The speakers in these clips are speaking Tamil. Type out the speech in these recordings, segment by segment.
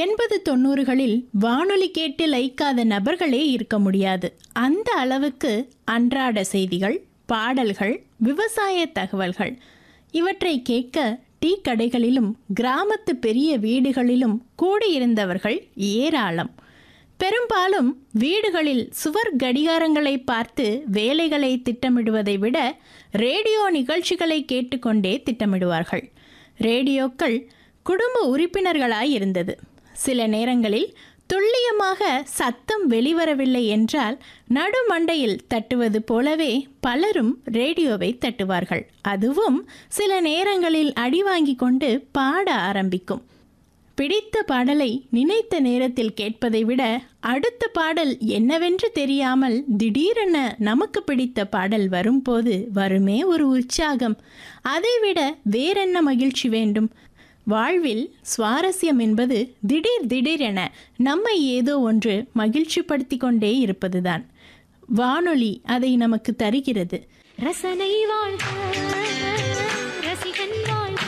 எண்பது தொண்ணூறுகளில் வானொலி கேட்டு லைக்காத நபர்களே இருக்க முடியாது அந்த அளவுக்கு அன்றாட செய்திகள் பாடல்கள் விவசாய தகவல்கள் இவற்றை கேட்க டீ கடைகளிலும் கிராமத்து பெரிய வீடுகளிலும் கூடியிருந்தவர்கள் ஏராளம் பெரும்பாலும் வீடுகளில் சுவர் கடிகாரங்களை பார்த்து வேலைகளை திட்டமிடுவதை விட ரேடியோ நிகழ்ச்சிகளை கேட்டுக்கொண்டே திட்டமிடுவார்கள் ரேடியோக்கள் குடும்ப உறுப்பினர்களாய் இருந்தது சில நேரங்களில் துல்லியமாக சத்தம் வெளிவரவில்லை என்றால் நடுமண்டையில் தட்டுவது போலவே பலரும் ரேடியோவை தட்டுவார்கள் அதுவும் சில நேரங்களில் அடி வாங்கி கொண்டு பாட ஆரம்பிக்கும் பிடித்த பாடலை நினைத்த நேரத்தில் கேட்பதை விட அடுத்த பாடல் என்னவென்று தெரியாமல் திடீரென நமக்கு பிடித்த பாடல் வரும்போது வருமே ஒரு உற்சாகம் அதைவிட வேறென்ன மகிழ்ச்சி வேண்டும் வாழ்வில் சுவாரஸ்யம் என்பது திடீர் திடீரென நம்மை ஏதோ ஒன்று மகிழ்ச்சிப்படுத்தி கொண்டே இருப்பதுதான் வானொலி அதை நமக்கு தருகிறது ரசனை வாழ்க ரசிகன் வாழ்க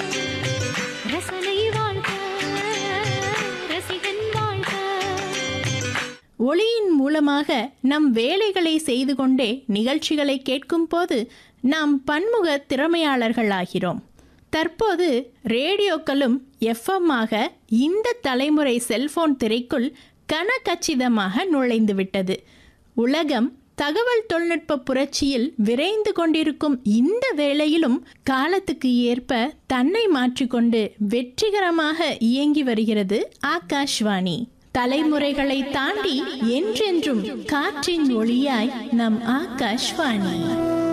ரசனை வாழ்க ரசிகன் வாழ்க ஒளியின் மூலமாக நம் வேலைகளை செய்து கொண்டே நிகழ்ச்சிகளை கேட்கும் போது நாம் பன்முக திறமையாளர்கள் ஆகிறோம் தற்போது ரேடியோக்களும் எஃப்எம் ஆக இந்த தலைமுறை செல்போன் திரைக்குள் கனகச்சிதமாக நுழைந்து விட்டது உலகம் தகவல் தொழில்நுட்ப புரட்சியில் விரைந்து கொண்டிருக்கும் இந்த வேளையிலும் காலத்துக்கு ஏற்ப தன்னை மாற்றிக்கொண்டு வெற்றிகரமாக இயங்கி வருகிறது ஆகாஷ்வாணி தலைமுறைகளை தாண்டி என்றென்றும் காற்றின் ஒளியாய் நம் ஆகாஷ்வாணி